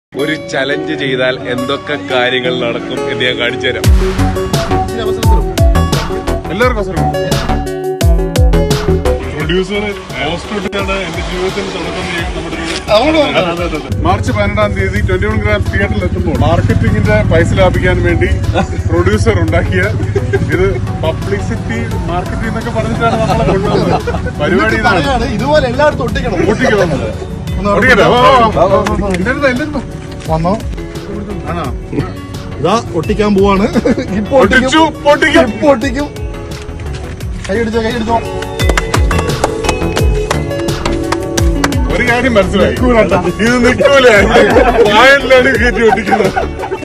ഒരു ചലഞ്ച് ചെയ്താൽ എന്തൊക്കെ കാര്യങ്ങൾ നടക്കും എന്ന് ഞാൻ കാണിച്ചു തരാം എല്ലാവർക്കും അവസരം പ്രൊഡ്യൂസർ പോസ്റ്റ് ഇട്ടിട്ടാണ് എന്റെ ജീവിതത്തിന് തുടക്കം ചെയ്യാൻ നമ്മുടെ ഒരു- മാർച്ച് പന്ത്രണ്ടാം തീയതി ട്വന്റി വൺ ഗ്രാം തിയേറ്ററിൽ എത്തുമ്പോൾ മാർക്കറ്റിംഗിന്റെ പൈസ ലാഭിക്കാൻ വേണ്ടി പ്രൊഡ്യൂസർ ഉണ്ടാക്കിയ ഇത് പബ്ലിസിറ്റി മാർക്കറ്റിംഗ് എന്നൊക്കെ പറഞ്ഞിട്ടാണ് നമ്മളെ കൊണ്ടുവന്നത് പരിപാടി ഇതാണ് പറയാണ് ഇതുപോലെ എല്ലായിടത്തും ഒട്ടിക്കണം ഒട്ടിക്ക് വന്നത് ഒട്ടിക്കട്ടെ? വാ, വാ, വാ. എന്റെ അടുത്ത് എന്റെ അടുത്ത് വന്നോ ആണോ ഇതാ ഒട്ടിക്കാൻ പോവാണ് ഇപ്പൊ ഒട്ടിച്ചു ഒട്ടിക്കും പൊട്ടിക്കും ഇപ്പൊ ഒട്ടിക്കും കൈ അടിച്ചോ കൈ അടിച്ചോ ഒരു കാര്യം മനസ്സിലായി ഇത് നിൽക്കൂല വായലിലാണ് കയറ്റി ഒട്ടിക്കുന്നത്